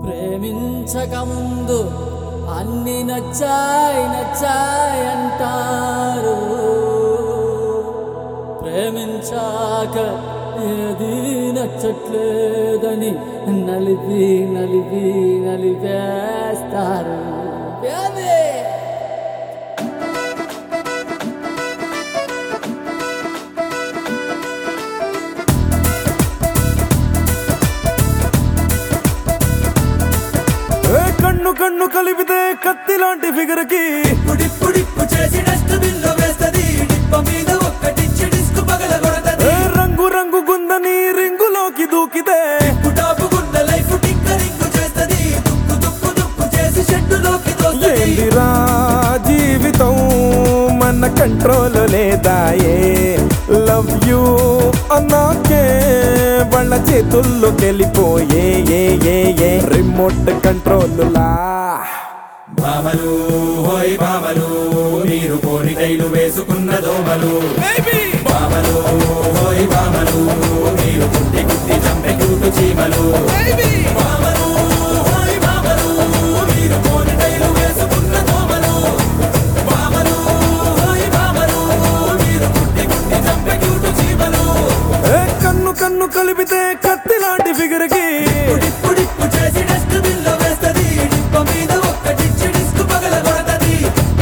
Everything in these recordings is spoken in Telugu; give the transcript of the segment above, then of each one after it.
ప్రేమించకముందు అన్ని నచ్చాయి నచ్చాయి అంటారు ప్రేమించాక ఏది నచ్చట్లేదని నలిపి నలిపి నలిపేస్తారు Baby! ఏ కన్ను కన్ను కలిపితే కత్తి లాంటి ఫిగర్ కి పుడిప్పు చేసి డస్ట్ బిన్ లో వేస్తది డిప్ప మీద ఒక్కటిచ్చి డిస్క్ పగల కొడతది ఏ రంగు రంగు గుందని రింగులోకి దూకితే పుటాపు గుండ లైఫ్ టింకరింగ్ చేస్తది దుక్కు దుక్కు దుక్కు చేసి షెడ్డులోకి దోస్తది ఏందిరా జీవితం మన కంట్రోల్ లేదాయే లవ్ యూ అన్నాకే వాళ్ళ చేతుల్లో వెళ్ళిపోయే ఏ ఏ ఏ రిమోట్ కంట్రోల్ లా భామలు హోయ్ భామలు మీరు కోరి కైలు వేసుకున్న దోమలు భామలు హోయ్ భామలు మీరు కుట్టి కుట్టి చంపె క్యూటు చీమలు భామలు హోయ్ భామలు మీరు కోరి కైలు వేసుకున్న దోమలు భామలు హోయ్ భామలు మీరు కుట్టి కుట్టి చంపె క్యూటు చీమలు ఏ కన్ను కన్ను కలిపితే కత్తి లాంటి ఫిగర్ కి పుడిప్పు చేసి డస్ట్ బిన్ లో వేస్తది డిప్ప మీద ఒక్కటిచ్చి డిస్క్ పగల కొడతది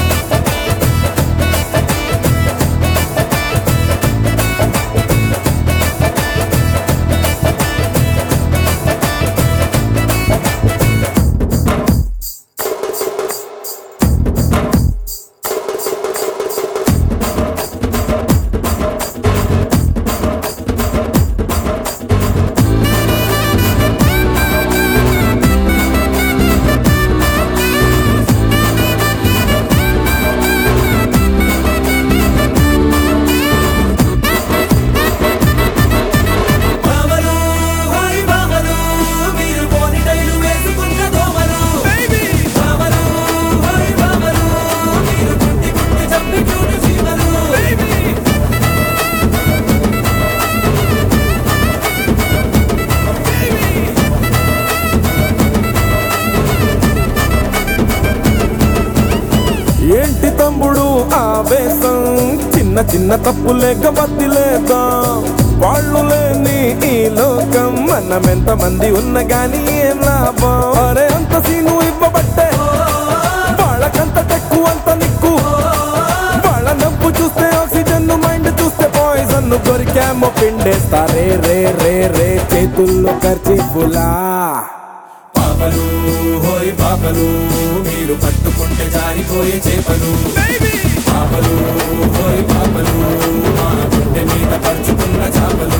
భామలు హోయ్ భామలు మీరు పోని టైలు వేసుకున్న దోమలు భామలు హోయ్ భామలు మీరు కుట్టి కుట్టి చంపి చూడు చీమలు ఏంటి తమ్ముడు ఆవేశం చిన్న చిన్న తప్పులేక బతిలేద్దాం వాళ్ళు లేని ఈ లోకం మనం ఎంత మంది ఉన్న గాని ఏం లాభం అరే అంత సీను ఇవ్వబట్టే వాళ్ళకంత టెక్కు అంత నిక్కు వాళ్ళ నవ్వు చూస్తే ఆక్సిజన్ మైండ్ చూస్తే పాయిజన్ దొరికామో పిండేస్తారే రే రే రే చేతుల్లో ఖర్చీపులా పాపలు హోయ్ పాపలు మీరు పట్టుకుంటే జారిపోయే చేపలు పాపలు హోయ్ పాపలు మా గుండె మీద పరుచుకున్న చేపలు